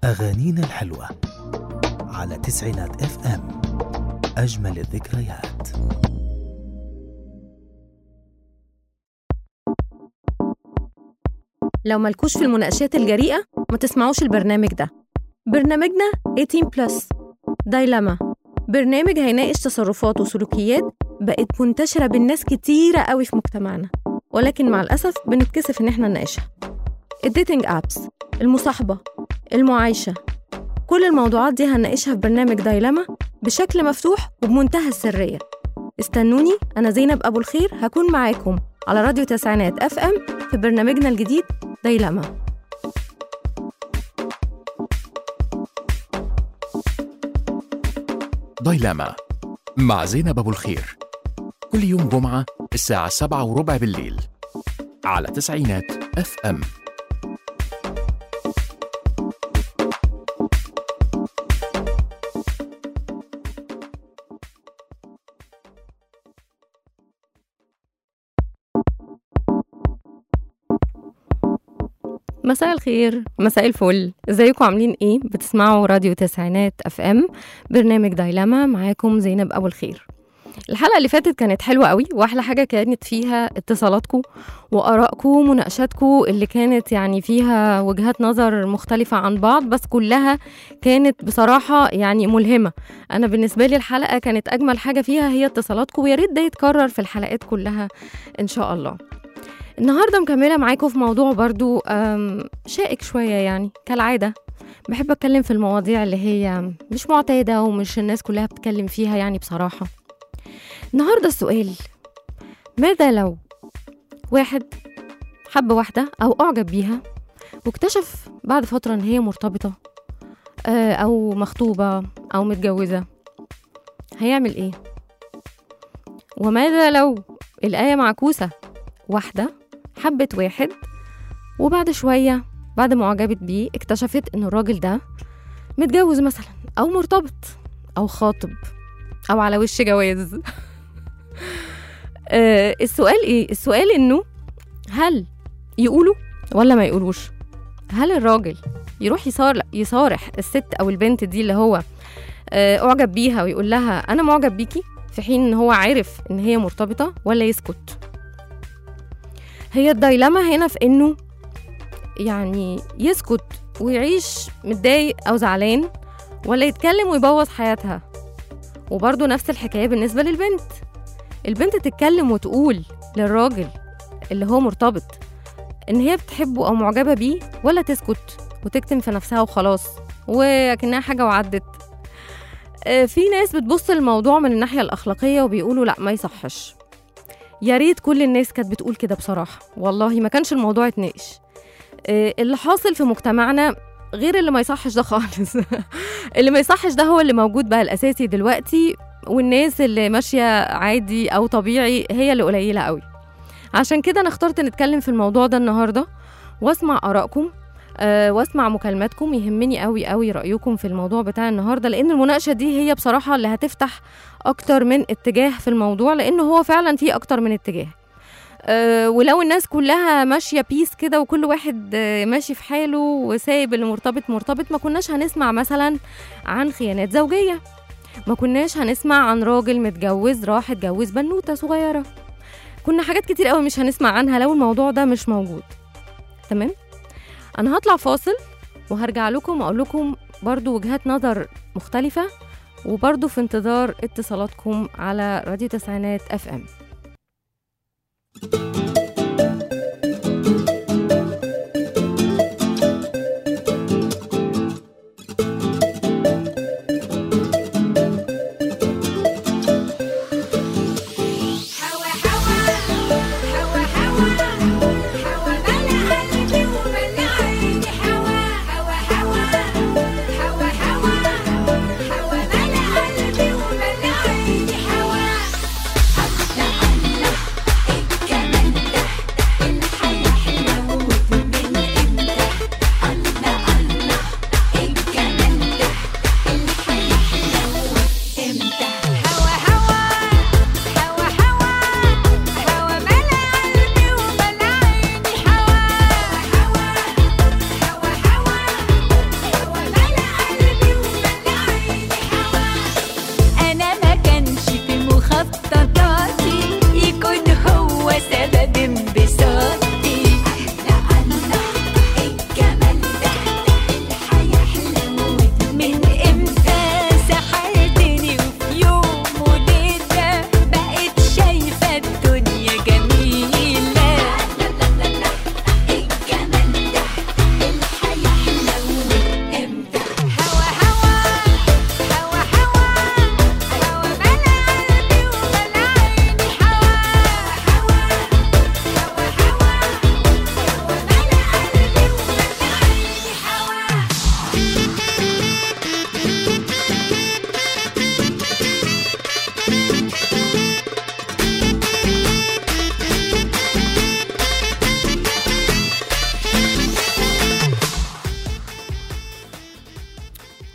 أغانينا الحلوة على تسعينات اف ام أجمل الذكريات لو مالكوش في المناقشات الجريئة ما تسمعوش البرنامج ده برنامجنا 18 بلس دايلاما برنامج هيناقش تصرفات وسلوكيات بقت منتشرة بالناس كتيرة قوي في مجتمعنا ولكن مع الأسف بنتكسف إن احنا نناقشها الديتنج أبس المصاحبة المعايشة كل الموضوعات دي هنناقشها في برنامج دايلاما بشكل مفتوح وبمنتهى السرية استنوني أنا زينب أبو الخير هكون معاكم على راديو تسعينات اف ام في برنامجنا الجديد دايلاما دايلاما مع زينب أبو الخير كل يوم جمعة الساعة سبعة وربع بالليل على تسعينات اف ام مساء الخير مساء الفل ازيكم عاملين ايه بتسمعوا راديو تسعينات اف ام برنامج دايلاما معاكم زينب ابو الخير الحلقه اللي فاتت كانت حلوه قوي واحلى حاجه كانت فيها اتصالاتكم وارائكم ومناقشاتكم اللي كانت يعني فيها وجهات نظر مختلفه عن بعض بس كلها كانت بصراحه يعني ملهمه انا بالنسبه لي الحلقه كانت اجمل حاجه فيها هي اتصالاتكم ويا ريت ده يتكرر في الحلقات كلها ان شاء الله النهارده مكمله معاكم في موضوع برضو أم، شائك شويه يعني كالعاده بحب اتكلم في المواضيع اللي هي مش معتاده ومش الناس كلها بتتكلم فيها يعني بصراحه النهارده السؤال ماذا لو واحد حب واحده او اعجب بيها واكتشف بعد فتره ان هي مرتبطه آه، او مخطوبه او متجوزه هيعمل ايه وماذا لو الايه معكوسه واحده حبت واحد وبعد شوية بعد ما أعجبت بيه اكتشفت إن الراجل ده متجوز مثلا أو مرتبط أو خاطب أو على وش جواز آه، السؤال إيه؟ السؤال إنه هل يقولوا ولا ما يقولوش؟ هل الراجل يروح يصار يصارح الست أو البنت دي اللي هو آه، أعجب بيها ويقول لها أنا معجب بيكي في حين إن هو عارف إن هي مرتبطة ولا يسكت؟ هي الدايلما هنا في انه يعني يسكت ويعيش متضايق او زعلان ولا يتكلم ويبوظ حياتها وبرضه نفس الحكايه بالنسبه للبنت البنت تتكلم وتقول للراجل اللي هو مرتبط ان هي بتحبه او معجبه بيه ولا تسكت وتكتم في نفسها وخلاص وكأنها حاجه وعدت آه، في ناس بتبص للموضوع من الناحيه الاخلاقيه وبيقولوا لا ما يصحش يا ريت كل الناس كانت بتقول كده بصراحة والله ما كانش الموضوع اتناقش آه، اللي حاصل في مجتمعنا غير اللي ما يصحش ده خالص اللي ما يصحش ده هو اللي موجود بقى الأساسي دلوقتي والناس اللي ماشية عادي أو طبيعي هي اللي قليلة قوي عشان كده أنا اخترت نتكلم في الموضوع ده النهاردة واسمع آرائكم أه واسمع مكالماتكم يهمني قوي قوي رأيكم في الموضوع بتاع النهاردة لأن المناقشة دي هي بصراحة اللي هتفتح أكتر من اتجاه في الموضوع لأن هو فعلا فيه أكتر من اتجاه أه ولو الناس كلها ماشية بيس كده وكل واحد آه، ماشي في حاله وسايب اللي مرتبط مرتبط ما كناش هنسمع مثلا عن خيانات زوجية ما كناش هنسمع عن راجل متجوز راح اتجوز بنوتة صغيرة كنا حاجات كتير قوي مش هنسمع عنها لو الموضوع ده مش موجود تمام انا هطلع فاصل وهرجع لكم واقول لكم برضو وجهات نظر مختلفة وبرضو في انتظار اتصالاتكم على راديو تسعينات اف ام حوا حوا حوا حوا حوا بلا قلبي وبلا عيني حوا حوا حوا حوا حوا حوا بلا قلبي وبلا عيني حوا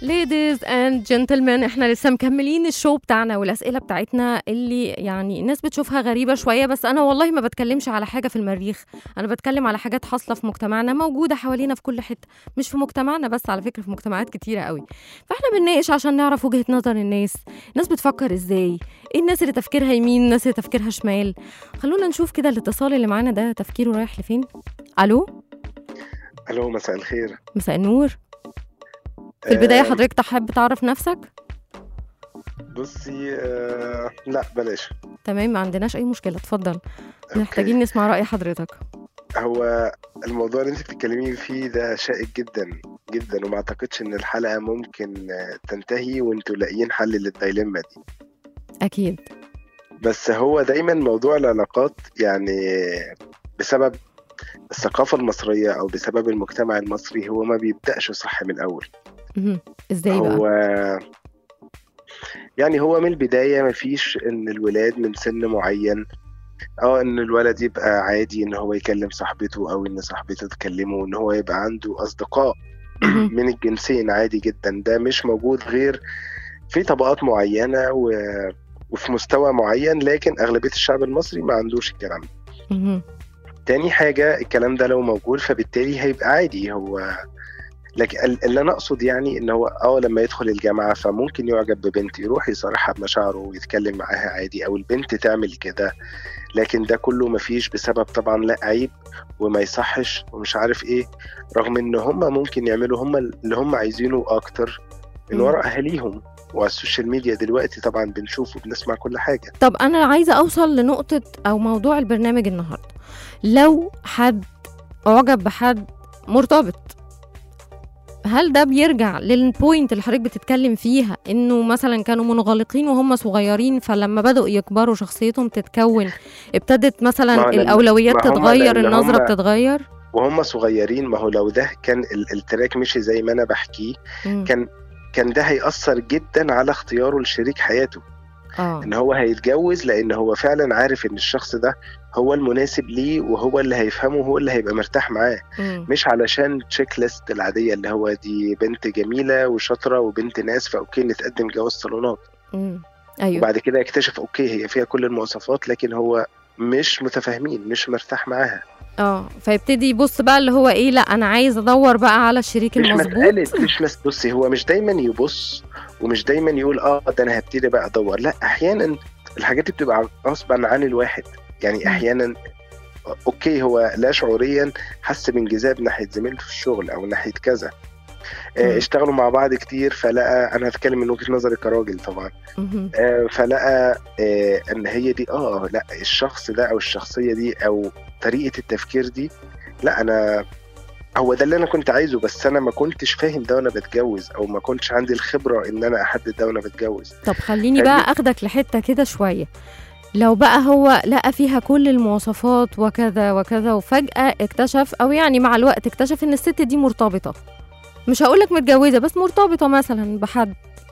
ladies and gentlemen احنا لسه مكملين الشو بتاعنا والاسئله بتاعتنا اللي يعني الناس بتشوفها غريبه شويه بس انا والله ما بتكلمش على حاجه في المريخ انا بتكلم على حاجات حاصله في مجتمعنا موجوده حوالينا في كل حته مش في مجتمعنا بس على فكره في مجتمعات كتيره قوي فاحنا بنناقش عشان نعرف وجهه نظر الناس الناس بتفكر ازاي ايه الناس اللي تفكيرها يمين الناس اللي تفكيرها شمال خلونا نشوف كده الاتصال اللي معانا ده تفكيره رايح لفين الو الو مساء الخير مساء النور في البدايه آه، حضرتك تحب تعرف نفسك بصي آه لا بلاش تمام ما عندناش اي مشكله اتفضل أوكي. محتاجين نسمع راي حضرتك هو الموضوع اللي انت بتتكلمي فيه ده شائك جدا جدا وما اعتقدش ان الحلقه ممكن آه، تنتهي وانتوا لاقيين حل للدايلما دي اكيد بس هو دايما موضوع العلاقات يعني بسبب الثقافة المصرية أو بسبب المجتمع المصري هو ما بيبدأش صح من الأول مهم. ازاي بقى هو يعني هو من البداية مفيش إن الولاد من سن معين اه ان الولد يبقى عادي ان هو يكلم صاحبته او ان صاحبته تكلمه وان هو يبقى عنده اصدقاء مهم. من الجنسين عادي جدا ده مش موجود غير في طبقات معينة و... وفي مستوى معين لكن أغلبية الشعب المصري ما عندوش الكلام ده مهم. تاني حاجة الكلام ده لو موجود فبالتالي هيبقى عادي هو لكن ال- اللي انا اقصد يعني ان هو اه لما يدخل الجامعه فممكن يعجب ببنت يروح يصارحها بمشاعره ويتكلم معاها عادي او البنت تعمل كده لكن ده كله مفيش بسبب طبعا لا عيب وما يصحش ومش عارف ايه رغم ان هم ممكن يعملوا هم اللي هم عايزينه اكتر من مم. وراء اهاليهم وعلى السوشيال ميديا دلوقتي طبعا بنشوف وبنسمع كل حاجه طب انا عايزه اوصل لنقطه او موضوع البرنامج النهارده لو حد اعجب بحد مرتبط هل ده بيرجع للبوينت اللي حضرتك بتتكلم فيها انه مثلا كانوا منغلقين وهم صغيرين فلما بدأوا يكبروا شخصيتهم تتكون ابتدت ما مثلا هو لأن- الاولويات ما هم تتغير لأن النظره هم- بتتغير وهم صغيرين ما هو لو ده كان ال- التراك مشي زي ما انا بحكيه مم. كان كان ده هيأثر جدا على اختياره لشريك حياته اه ان هو هيتجوز لان هو فعلا عارف ان الشخص ده هو المناسب ليه وهو اللي هيفهمه وهو اللي هيبقى مرتاح معاه مم. مش علشان تشيك ليست العاديه اللي هو دي بنت جميله وشاطره وبنت ناس فاوكي نتقدم جواز صالونات مم. ايوه وبعد كده يكتشف اوكي هي فيها كل المواصفات لكن هو مش متفاهمين مش مرتاح معاها اه فيبتدي يبص بقى اللي هو ايه لا انا عايز ادور بقى على الشريك مش المظبوط مسألة مش مس... بصي هو مش دايما يبص ومش دايما يقول اه ده انا هبتدي بقى ادور لا احيانا الحاجات دي بتبقى غصبا عن الواحد يعني مم. احيانا اوكي هو لا شعوريا حس بانجذاب ناحيه زميلته في الشغل او ناحيه كذا مم. آه، اشتغلوا مع بعض كتير فلقى انا هتكلم من وجهه نظري كراجل طبعا مهم. آه، فلقى آه، ان هي دي اه لا الشخص ده او الشخصيه دي او طريقه التفكير دي لا انا هو ده اللي انا كنت عايزه بس انا ما كنتش فاهم ده وانا بتجوز او ما كنتش عندي الخبره ان انا احدد ده وانا بتجوز طب خليني فدي- بقى اخدك لحته كده شويه لو بقى هو لقى فيها كل المواصفات وكذا وكذا وفجأة اكتشف أو يعني مع الوقت اكتشف إن الست دي مرتبطة مش هقولك متجوزة بس مرتبطة مثلا بحد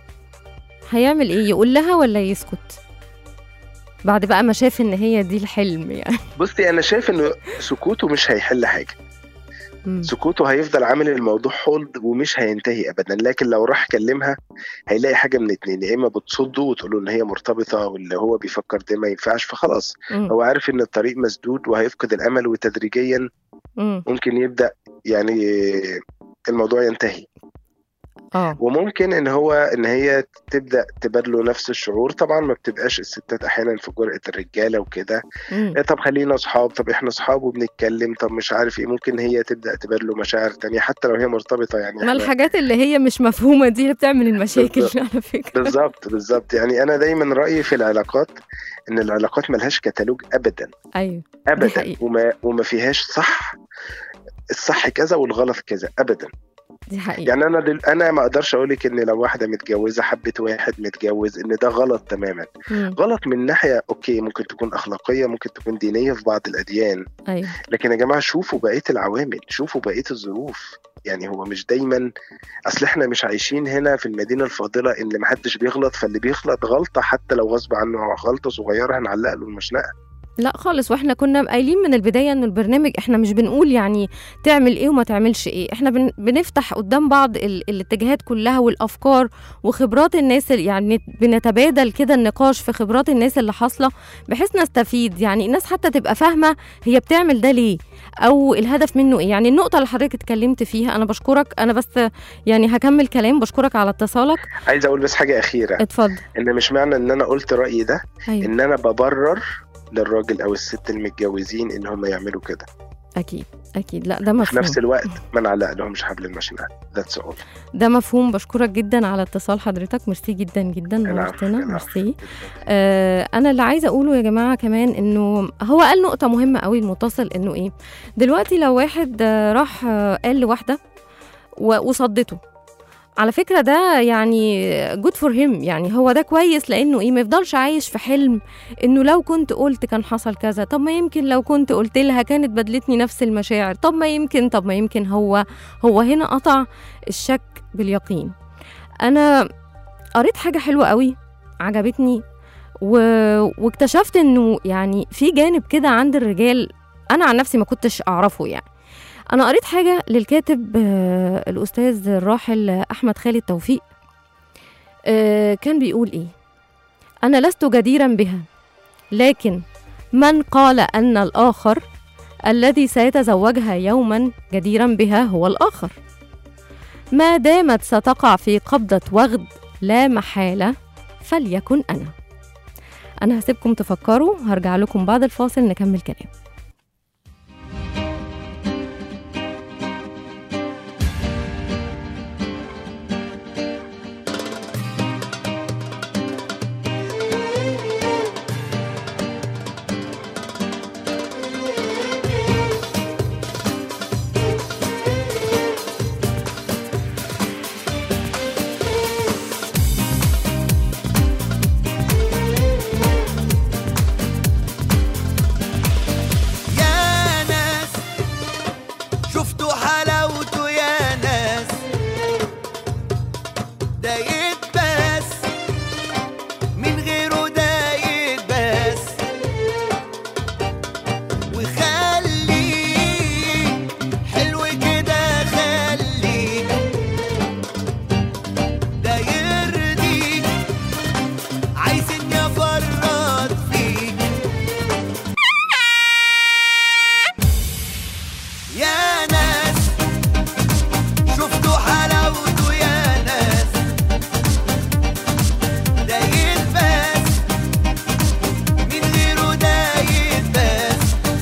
هيعمل إيه يقول لها ولا يسكت بعد بقى ما شاف إن هي دي الحلم يعني بصي انا شايف ان سكوته مش هيحل حاجه مم. سكوته هيفضل عامل الموضوع هولد ومش هينتهي ابدا لكن لو راح كلمها هيلاقي حاجه من اتنين يا اما بتصده وتقول له ان هي مرتبطه واللي هو بيفكر ده ما ينفعش فخلاص مم. هو عارف ان الطريق مسدود وهيفقد الامل وتدريجيا مم. ممكن يبدا يعني الموضوع ينتهي اه وممكن ان هو ان هي تبدا تبادله نفس الشعور طبعا ما بتبقاش الستات احيانا في جرأه الرجاله وكده مم. إيه طب خلينا اصحاب طب احنا اصحاب وبنتكلم طب مش عارف ايه ممكن هي تبدا تبادله مشاعر تانية حتى لو هي مرتبطه يعني ما إحنا- الحاجات اللي هي مش مفهومة دي اللي بتعمل المشاكل بالظبط. على فكرة بالظبط بالظبط يعني انا دايما رايي في العلاقات ان العلاقات ملهاش كتالوج ابدا أيوه ابدا حقيقة. وما وما فيهاش صح الصح كذا والغلط كذا ابدا دي حقيقة يعني انا دل... انا ما اقدرش اقول لك ان لو واحده متجوزه حبت واحد متجوز ان ده غلط تماما مم. غلط من ناحيه اوكي ممكن تكون اخلاقيه ممكن تكون دينيه في بعض الاديان أيوه لكن يا جماعه شوفوا بقيه العوامل شوفوا بقيه الظروف يعني هو مش دايما اصل احنا مش عايشين هنا في المدينه الفاضله ان محدش بيغلط فاللي بيغلط غلطه حتى لو غصب عنه غلطه صغيره هنعلق له المشنقه لا خالص واحنا كنا قايلين من البدايه انه البرنامج احنا مش بنقول يعني تعمل ايه وما تعملش ايه احنا بن بنفتح قدام بعض ال الاتجاهات كلها والافكار وخبرات الناس ال- يعني بنتبادل كده النقاش في خبرات الناس اللي حاصله بحيث نستفيد يعني الناس حتى تبقى فاهمه هي بتعمل ده ليه او الهدف منه ايه يعني النقطه اللي حضرتك اتكلمت فيها انا بشكرك انا بس يعني هكمل كلام بشكرك على اتصالك عايز اقول بس حاجه اخيره اتفضل ان مش معنى ان انا قلت رايي ده ايوه ان انا ببرر للراجل او الست المتجوزين ان هم يعملوا كده اكيد اكيد لا ده في مفهوم نفس الوقت ما نعلق لهمش حبل المشنقه ذاتس اول ده مفهوم بشكرك جدا على اتصال حضرتك ميرسي جدا جدا نورتنا ميرسي آه انا اللي عايزه اقوله يا جماعه كمان انه هو قال نقطه مهمه قوي المتصل انه ايه دلوقتي لو واحد آه، راح آه، قال لواحده و- وصدته على فكره ده يعني جود فور هيم يعني هو ده كويس لانه ايه ما يفضلش عايش في حلم انه لو كنت قلت كان حصل كذا طب ما يمكن لو كنت قلت لها كانت بدلتني نفس المشاعر طب ما يمكن طب ما يمكن هو هو هنا قطع الشك باليقين انا قريت حاجه حلوه قوي عجبتني و... واكتشفت انه يعني في جانب كده عند الرجال انا عن نفسي ما كنتش اعرفه يعني انا قريت حاجه للكاتب آه، الاستاذ الراحل احمد خالد توفيق آه، كان بيقول ايه انا لست جديرا بها لكن من قال ان الاخر الذي سيتزوجها يوما جديرا بها هو الاخر ما دامت ستقع في قبضه وغد لا محاله فليكن انا انا هسيبكم تفكروا هرجع لكم بعد الفاصل نكمل كلام يا ناس شفتوا حلاوته يا ناس ده يتباس من غيره ده يتباس وخليه حلو كده خليه ده يرضيك عايزين افرط فيك يا ناس شفتوا حلاوته يا ناس ده يتباس من غيره ده يتباس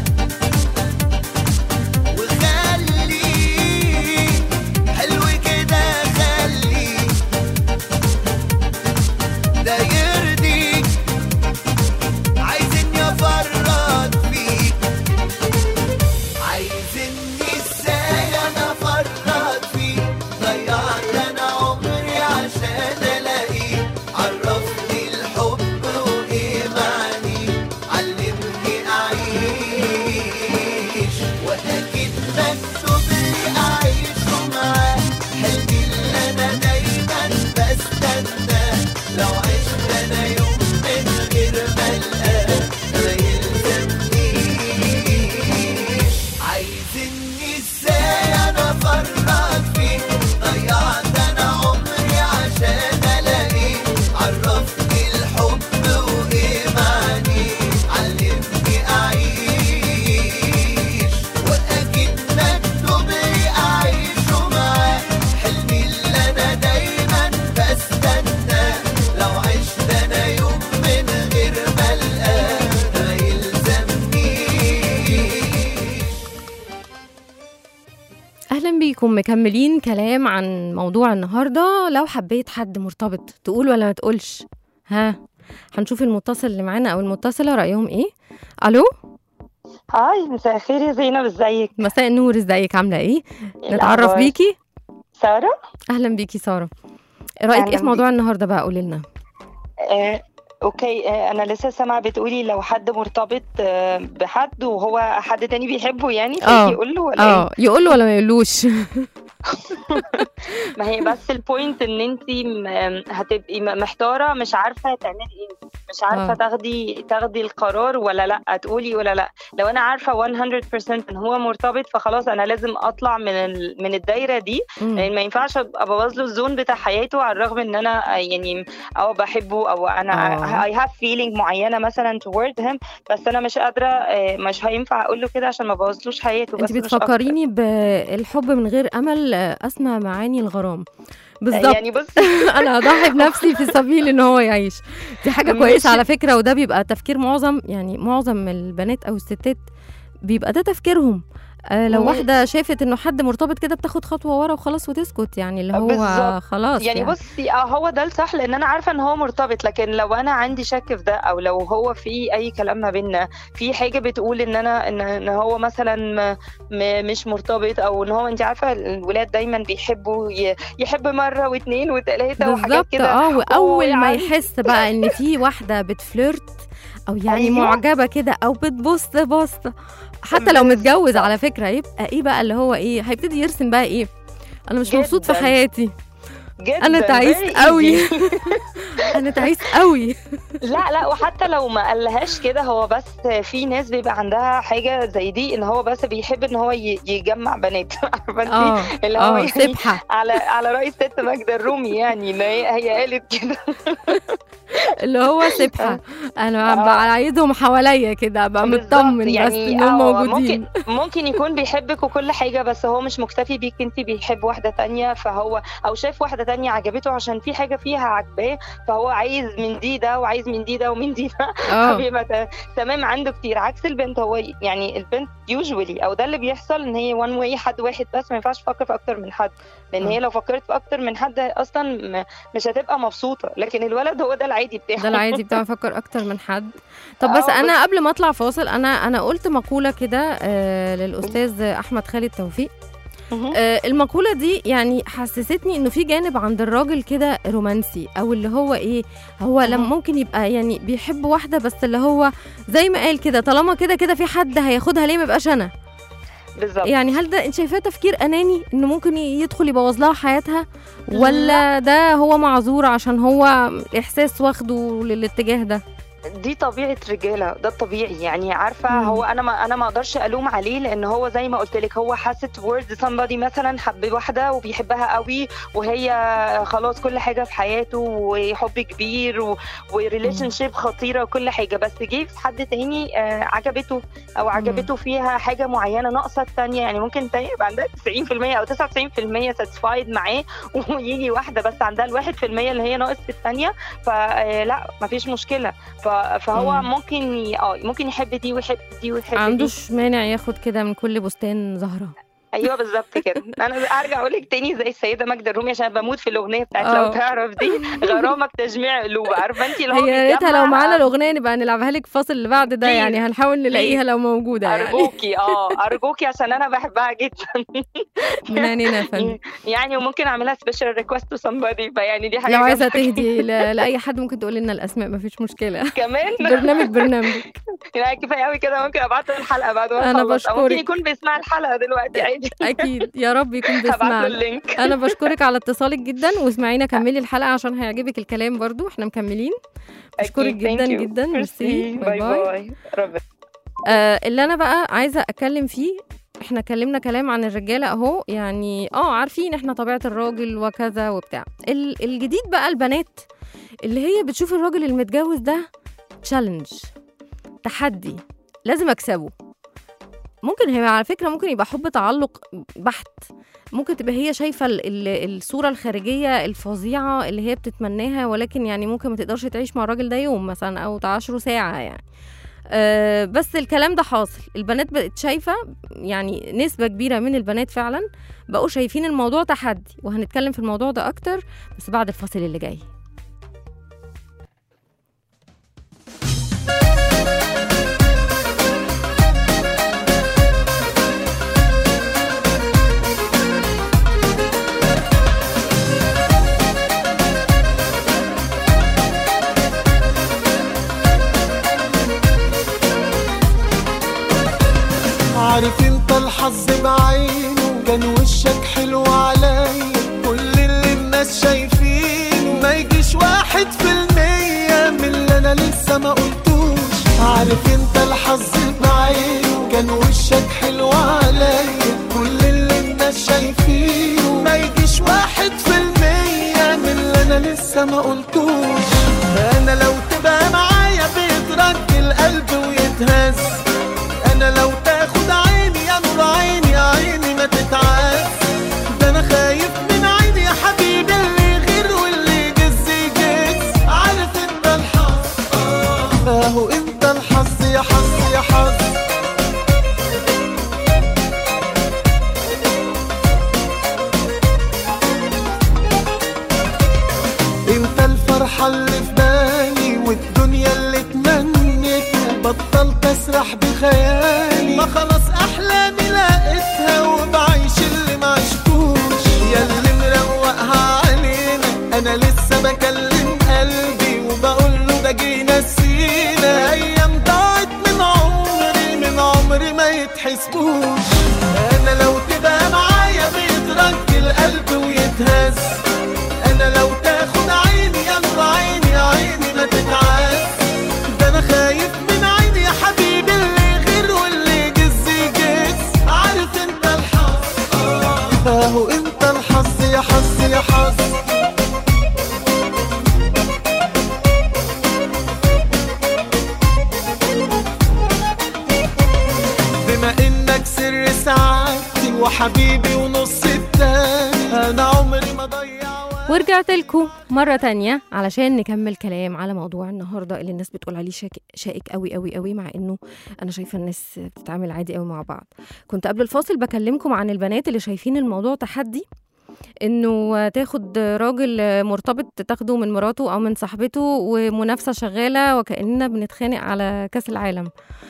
وخليه حلو كده خليه ده يرضيك عايزين يفرط فيك عايزني ازاي انا افرط فيه ضيعت انا عمري عشان الاقيه عرفني الحب وايه معنيه علمني اعيش واكيد مكتوب لي اعيشه معاه حلمي اللي انا دايما بستناه لو عشت انا يوم من غير ما القاه ما يلزمنيش عايزني ازاي انا افرط فيه ضيعت انا عمري عشان الاقيه عرفني الحب وايه معنيه علمني اعيش واكيد مكتوب لي اعيشه معاه حلمي اللي انا دايما بستناه لو عشت انا يوم من غير ما القاه ما يلزمنيش اهلا بيكم مكملين كلام عن موضوع النهارده لو حبيت حد مرتبط تقول ولا ما تقولش ها هنشوف المتصل اللي معانا او المتصله رايهم ايه الو هاي مساء الخير يا زينب ازيك مساء النور ازيك عامله ايه إيه نتعرف الأخبار؟ بيكي سارة اهلا بيكي ساره رايك أهلاً ايه في موضوع النهارده بقى قولي لنا آه، اوكي آه، انا لسه سامعه بتقولي لو حد مرتبط آه، بحد وهو حد تاني بيحبه يعني آه. فيجي يقول له ولا اه يقول له ولا ما يقولوش ما هي بس البوينت ان انت هتبقي م- محتاره مش عارفه تعملي ايه مش عارفه آه. تاخدي تاخدي القرار ولا لا تقولي ولا لا لو انا عارفه 100% ان هو مرتبط فخلاص انا لازم اطلع من ال... من الدايره دي مم. لان ما ينفعش ابقى ابوظ له الزون بتاع حياته على الرغم ان انا يعني او بحبه او انا آه. I have feeling معينه مثلا toward him بس انا مش قادره آه، مش هينفع اقول له كده عشان ما بوظلوش حياته انت بس مش أكتر. بتفكريني بالحب من غير امل آه، اسمى معاني الغرام بالظبط يعني بص انا اضحي بنفسي في سبيل ان هو يعيش دي حاجه ماشي. كويسه على فكره وده بيبقى تفكير معظم يعني معظم البنات او الستات بيبقى ده تفكيرهم آه لو مم. واحده شافت انه حد مرتبط كده بتاخد خطوه ورا وخلاص وتسكت يعني اللي هو بالظبط. خلاص يعني بصي اه هو ده الصح لان انا عارفه ان هو مرتبط لكن لو انا عندي شك في ده او لو هو في اي كلام ما بيننا في حاجه بتقول ان انا ان, إن هو مثلا م م مش مرتبط او ان هو انت عارفه الولاد دايما بيحبوا ي- يحب مره واثنين وثلاثه وحاجات بالظبط كده اه واول ما ويعني- يحس بقى ان في واحده بتفلرت او يعني أيوة. معجبه كده او بتبص بصه حتى لو بالظبط. متجوز على فكره يبقى ايه بقى اللي هو ايه هيبتدي يرسم بقى ايه انا مش مبسوط في جداً. حياتي جدا انا تعيس very قوي easy. انا تعيس قوي لا لا وحتى لو ما قالهاش كده هو بس في ناس بيبقى عندها حاجه زي دي ان هو بس بيحب ان هو ي- يجمع بنات عارفه انت اه اللي هو اه يعني سبحه على على رأي الست ماجدة الرومي يعني ان هي هي قالت كده اللي هو سبحه انا آه. ببقى عايزهم حواليا كده ابقى بالظبط، مطمن بس يعني انهم آه، موجودين ممكن ممكن يكون بيحبك وكل حاجه بس هو مش مكتفي بيك انت بيحب واحده تانية فهو او شاف واحده تانية عجبته عشان في حاجه فيها عجباه فهو عايز من دي ده وعايز من دي ده ومن دي ده اه فبيبقى ت- تمام عنده كتير عكس البنت هو يعني البنت يوجوالي او ده اللي بيحصل ان هي وان واي حد واحد بس ما ينفعش تفكر في اكتر من حد لان آه. هي لو فكرت في اكتر من حد اصلا م- مش هتبقى مبسوطه لكن الولد هو ده العادي بتاعه ده العادي بتاع افكر اكتر من حد طب بس آه، انا قبل ما اطلع فاصل انا انا قلت مقوله كده آه للاستاذ احمد خالد توفيق مهم. آه المقوله دي يعني حسستني انه في جانب عند الراجل كده رومانسي او اللي هو ايه هو لما مهم. ممكن يبقى يعني بيحب واحده بس اللي هو زي ما قال كده طالما كده كده في حد هياخدها ليه ما يبقاش انا بالظبط يعني هل ده انت شايفاه تفكير اناني انه ممكن يدخل يبوظ لها حياتها ولا ده هو معذور عشان هو احساس واخده للاتجاه ده دي طبيعه رجاله ده الطبيعي يعني عارفه مم. هو انا ما انا ما اقدرش الوم عليه لان هو زي ما قلت لك هو حاسس towards somebody مثلا حب واحده وبيحبها قوي وهي خلاص كل حاجه في حياته وحب كبير و... وريليشن شيب خطيره وكل حاجه بس جه في حد تاني آه، عجبته او عجبته فيها حاجه معينه ناقصه التانيه يعني ممكن تانية يبقى عندها 90% او 99% ساتسفايد معاه ويجي واحده بس عندها ال 1% اللي هي ناقص في الثانيه فلا مفيش مشكله ف- فهو مم. ممكن ي- اه ممكن يحب دي ويحب دي ويحب ما دي عندوش مانع ياخد كده من كل بستان زهره ايوه بالظبط كده انا ارجع اقول لك تاني زي السيده ماجده الرومي عشان بموت في الاغنيه بتاعت اه. لو تعرف دي غرامك تجميع قلوب عارفه انت اللي هو هي يا ريتها بيجمع- لو معانا الاغنيه نبقى نلعبها لك فاصل اللي بعد ده Please. يعني هنحاول نلاقيها لو موجوده يعني ارجوكي اه ارجوكي عشان انا بحبها جدا من عينينا يا فندم يعني وممكن اعملها سبيشال ريكوست تو somebody فيعني دي حاجه لو عايزه جامدة تهدي ل- لاي حد ممكن تقول لنا الاسماء مفيش مشكله كمان برنامج برنامج لا كفايه قوي كده ممكن ابعت له الحلقه بعد ما أنا نخلص. أو ممكن بشكرك. يكون بيسمع الحلقه دلوقتي عادي اكيد يا رب يكون هبعت له بيسمعنا اللينك انا بشكرك على اتصالك جدا واسمعينا كملي الحلقه عشان هيعجبك الكلام برضو احنا مكملين بشكرك أكيد. جدا Thank you. جدا ميرسي باي باي ربنا آه اللي انا بقى عايزه اتكلم فيه احنا اتكلمنا كلام عن الرجاله اهو يعني اه عارفين احنا طبيعه الراجل وكذا وبتاع ال- الجديد بقى البنات اللي هي بتشوف الراجل المتجوز ده تشالنج تحدي لازم اكسبه ممكن هي على فكره ممكن يبقى حب تعلق بحت ممكن تبقى هي شايفه ال- ال- الصوره الخارجيه الفظيعه اللي هي بتتمناها ولكن يعني ممكن ما تقدرش تعيش مع الراجل ده يوم مثلا او تعاشره ساعه يعني أه بس الكلام ده حاصل البنات بقت شايفه يعني نسبه كبيره من البنات فعلا بقوا شايفين الموضوع تحدي وهنتكلم في الموضوع ده اكتر بس بعد الفاصل اللي جاي عارف انت الحظ بعينه كان وشك حلو عليا كل اللي الناس شايفينه ما يجيش واحد في المية من اللي انا لسه ما قلتوش عارف انت الحظ بعينه كان وشك حلو عليا كل اللي الناس شايفينه ما يجيش واحد في المية من اللي انا لسه ما قلتوش انا لو تبقى معايا بيترك القلب ويتهز انا لو تاخد عيني يا نور عيني يا عيني ما تتعز ده انا خايف من عيني يا حبيبي اللي غير واللي يجز يجز عارف انت الحظ آه، اهو انت الحظ يا حظ يا حظ انت الفرحة اللي في بالي والدنيا اللي تمنيتها بطلت اسرح بخيالي ما خلاص احلامي لقيتها وبعيش اللي ما عشتوش يا اللي مروقها علينا انا لسه بكلم قلبي وبقول له ده جينا نسينا ايام ضاعت من عمري من عمري ما يتحسبوش انا لو تبقى معايا بيترك القلب ويتهز انا لو تاخد عيني يا نور عيني يا عيني ما تتعز ده انا خايف من عيني يا حبيبي اللي غير واللي يجز يجز عارف انت الحظ آه، اهو انت الحظ يا حظ يا حظ بما انك سر سعادتي وحبيبي ونص التاني انا عمري ما ضيع وقت ورجعت لكم مرة تانية علشان نكمل كلام على موضوع النهاردة اللي الناس بتقول عليه شاك- شائك قوي قوي قوي مع انه انا شايفة الناس بتتعامل عادي قوي مع بعض كنت قبل الفاصل بكلمكم عن البنات اللي شايفين الموضوع تحدي انه تاخد راجل مرتبط تاخده من مراته او من صاحبته ومنافسة شغالة وكأننا بنتخانق على كاس العالم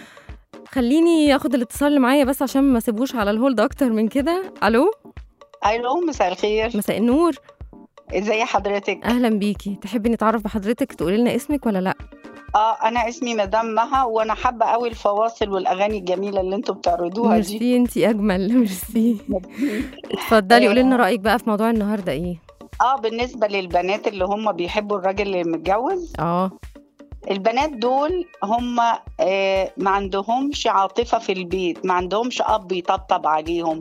خليني اخد الاتصال اللي معايا بس عشان ما اسيبوش على الهولد اكتر من كده الو الو مساء الخير مساء النور ازي حضرتك اهلا بيكي تحبي نتعرف بحضرتك تقولي لنا اسمك ولا لا اه انا اسمي مدام مها وانا حابه قوي الفواصل والاغاني الجميله اللي انتوا بتعرضوها دي ميرسي انتي اجمل ميرسي اتفضلي قولي لنا رايك بقى في موضوع النهارده ايه اه بالنسبه للبنات اللي هم بيحبوا الراجل اللي متجوز اه البنات دول هم آه ما عندهمش عاطفه في البيت ما عندهمش اب يطبطب عليهم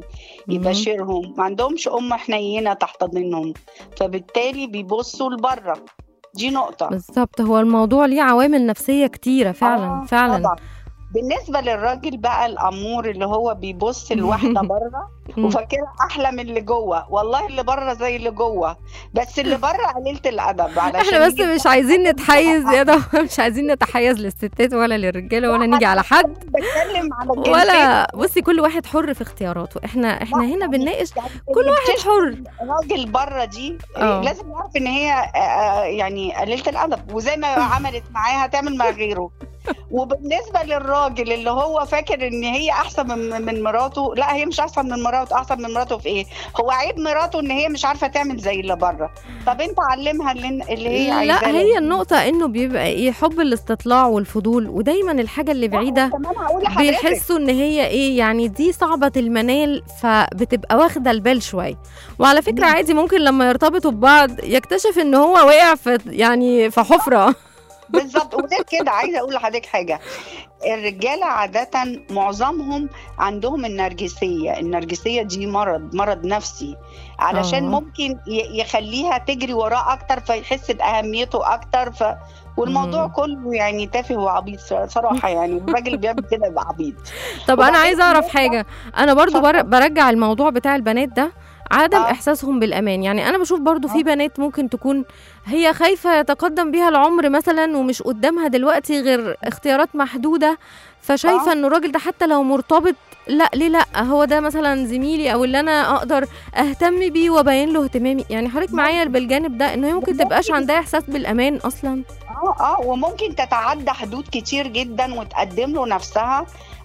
يبشرهم ما عندهمش ام حنينه تحتضنهم فبالتالي بيبصوا لبره دي نقطه بالظبط هو الموضوع ليه عوامل نفسيه كتيره فعلا آه، فعلا طبعا. بالنسبه للراجل بقى الامور اللي هو بيبص لواحده بره مم. وفاكرها احلى من اللي جوه والله اللي بره زي اللي جوه بس اللي بره قليله الادب علشان احنا بس يجي مش عايزين نتحيز يا ده مش عايزين نتحيز للستات ولا للرجاله ولا نيجي على حد بتكلم على الجنسين. ولا بصي كل واحد حر في اختياراته احنا احنا هنا بنناقش يعني كل اللي واحد بتشتم حر راجل بره دي آه. لازم يعرف ان هي آه، آه، يعني قليله الادب وزي ما عملت معاه هتعمل مع غيره وبالنسبه للراجل اللي هو فاكر ان هي احسن من من مراته لا هي مش احسن من مراته احسن من مراته في ايه هو عيب مراته ان هي مش عارفه تعمل زي اللي بره طب انت علمها اللي, اللي هي عايزاه لا هي النقطة انه بيبقى ايه حب الاستطلاع والفضول ودايما الحاجة اللي بعيدة كمان هقول لحضرتك بيحسوا ان هي ايه يعني دي صعبة المنال فبتبقى واخدة البال شوية وعلى فكرة عادي ممكن لما يرتبطوا ببعض يكتشف ان هو وقع في يعني في حفرة بالظبط وغير كده عايزه اقول لحضرتك حاجه الرجاله عاده معظمهم عندهم النرجسيه النرجسيه دي مرض مرض نفسي علشان آه. ممكن ي- يخليها تجري وراه اكتر فيحس باهميته اكتر ف والموضوع مم. كله يعني تافه وعبيط صراحه يعني الراجل اللي بيعمل كده يبقى عبيط طب انا وبعدين عايزة اعرف بالنسبة- حاجة انا برضو بر- اتفضل. برجع الموضوع بتاع البنات ده عدم آه. احساسهم بالامان يعني انا بشوف برضو آه. في بنات ممكن تكون هي خايفة يتقدم بيها العمر مثلا ومش قدامها دلوقتي غير اختيارات محدودة فشايفة آه. انه الراجل ده حتى لو مرتبط لا ليه لا هو ده مثلا زميلي او اللي انا اقدر اهتم بيه وابين له اهتمامي يعني حضرتك معايا بالجانب ده انه هي ممكن تبقاش عندها احساس بالامان اصلا اه اه وممكن تتعدى حدود كتير جدا وتقدم له نفسها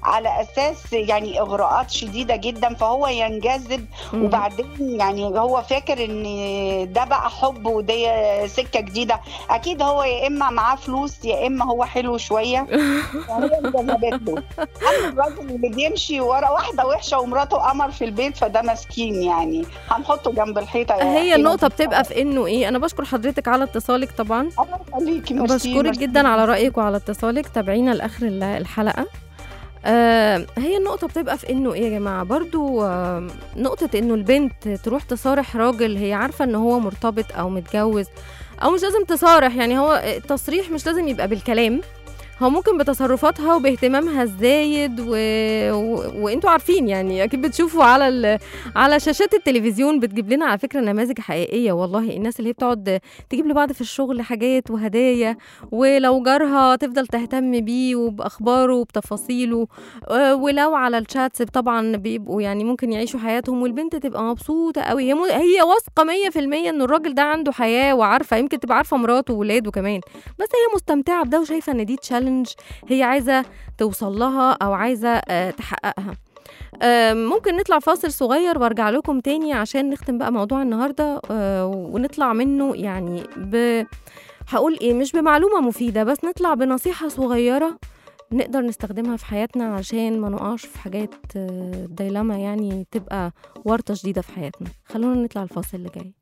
على اساس يعني اغراءات شديده جدا فهو ينجذب مم. وبعدين يعني هو فاكر ان ده بقى حب ودي سكه جديده اكيد هو يا اما معاه فلوس يا اما هو حلو شويه فهي انجذبت له اما الراجل اللي بيمشي ورا واحده وحشه ومراته قمر في البيت فده مسكين يعني هنحطه جنب الحيطه يا هي حلوة. النقطة بتبقى في انه ايه انا بشكر حضرتك على اتصالك طبعا الله يخليكي ميرسي، بشكرك ميرسي. جدا على رأيك وعلى اتصالك تابعينا لآخر ال- الحلقة آه هي النقطة بتبقى في انه ايه يا جماعة برضو آه نقطة انه البنت تروح تصارح راجل هي عارفة ان هو مرتبط او متجوز او مش لازم تصارح يعني هو التصريح مش لازم يبقى بالكلام هو ممكن بتصرفاتها وباهتمامها الزايد و... و... وانتوا عارفين يعني اكيد بتشوفوا على ال... على شاشات التلفزيون بتجيب لنا على فكره نماذج حقيقيه والله الناس اللي هي بتقعد تجيب لبعض في الشغل حاجات وهدايا ولو جارها تفضل تهتم بيه وباخباره وبتفاصيله آه، ولو على الشاتس طبعا بيبقوا يعني ممكن يعيشوا حياتهم والبنت تبقى مبسوطه قوي هي م... هي واثقه 100% ان الراجل ده عنده حياه وعارفه يمكن تبقى عارفه مراته وولاده كمان بس هي مستمتعه بده وشايفه ان دي تشالنج هي عايزه توصل لها او عايزه آه، تحققها آه، ممكن نطلع فاصل صغير وارجع لكم تاني عشان نختم بقى موضوع النهارده آه، ونطلع منه يعني ب هقول ايه مش بمعلومه مفيده بس نطلع بنصيحه صغيره نقدر نستخدمها في حياتنا عشان ما نقعش في حاجات آه، ديلما يعني تبقى ورطه شديده في حياتنا خلونا نطلع الفاصل اللي جاي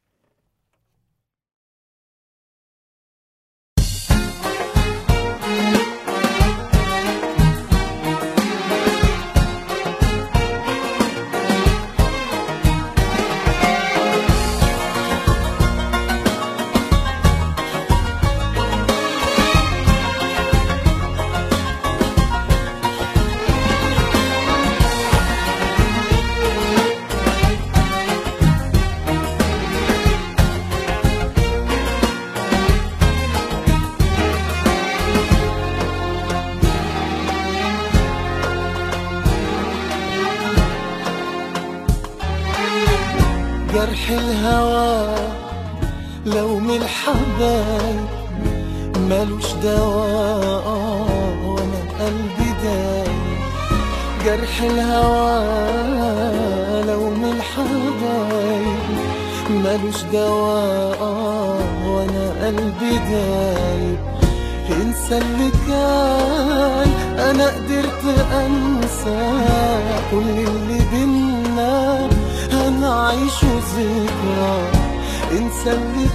جرح الهوى لو من الحبايب ملوش دواء وانا قلبي دايب جرح الهوى لو من الحبايب ملوش دواء وانا قلبي دايب انسى اللي كان انا قدرت انسى كل اللي بينا هنعيشه ذكرى انسى اللي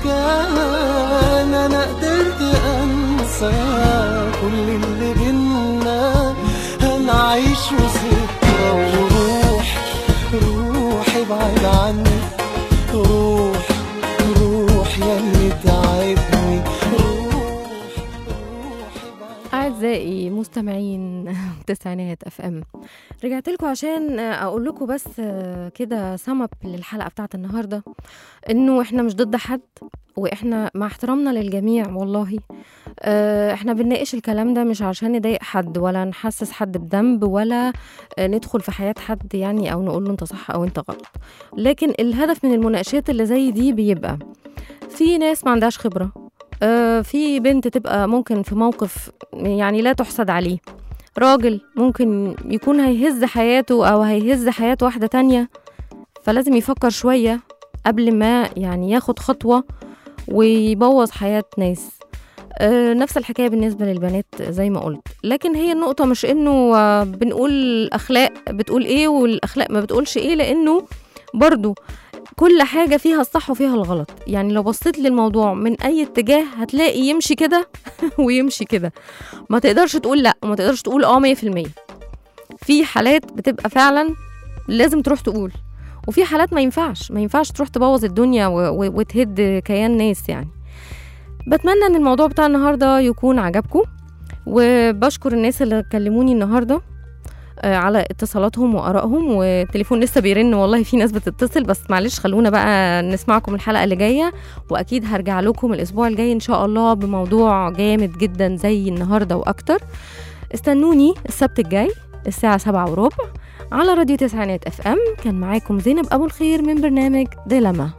كان انا قدرت انسى كل اللي بينا هنعيشه ذكرى وروح روح ابعد عني روح روح يا اللي تعبني روح روح ابعد أعزائي مستمعين تسعينات اف ام رجعت لكم عشان اقول لكم بس كده سمب للحلقه بتاعت النهارده انه احنا مش ضد حد واحنا مع احترامنا للجميع والله آه، احنا بنناقش الكلام ده مش عشان نضايق حد ولا نحسس حد بذنب ولا آه، ندخل في حياه حد يعني او نقول له انت صح او انت غلط لكن الهدف من المناقشات اللي زي دي بيبقى في ناس ما عندهاش خبره آه، في بنت تبقى ممكن في موقف يعني لا تحسد عليه راجل ممكن يكون هيهز حياته أو هيهز حياة واحدة تانية فلازم يفكر شوية قبل ما يعني ياخد خطوة ويبوظ حياة ناس آه، نفس الحكاية بالنسبة للبنات زي ما قلت لكن هي النقطة مش انه آه، بنقول الأخلاق بتقول ايه والأخلاق ما بتقولش ايه لأنه برضو كل حاجة فيها الصح وفيها الغلط يعني لو بصيت للموضوع من أي اتجاه هتلاقي يمشي كده ويمشي كده ما تقدرش تقول لا وما تقدرش تقول اه مية في المية في حالات بتبقى فعلا لازم تروح تقول وفي حالات ما ينفعش ما ينفعش تروح تبوظ الدنيا و- و- وتهد كيان ناس يعني بتمنى ان الموضوع بتاع النهارده يكون عجبكم وبشكر الناس اللي كلموني النهارده آه، على اتصالاتهم وارائهم والتليفون لسه بيرن والله في ناس بتتصل بس معلش خلونا بقى نسمعكم الحلقه اللي جايه واكيد هرجع لكم الاسبوع الجاي ان شاء الله بموضوع جامد جدا زي النهارده واكتر استنوني السبت الجاي الساعه سبعة وربع على راديو تسعينات اف ام كان معاكم زينب ابو الخير من برنامج ديلاما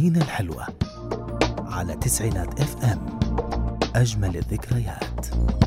سنين الحلوة على تسعينات اف ام أجمل الذكريات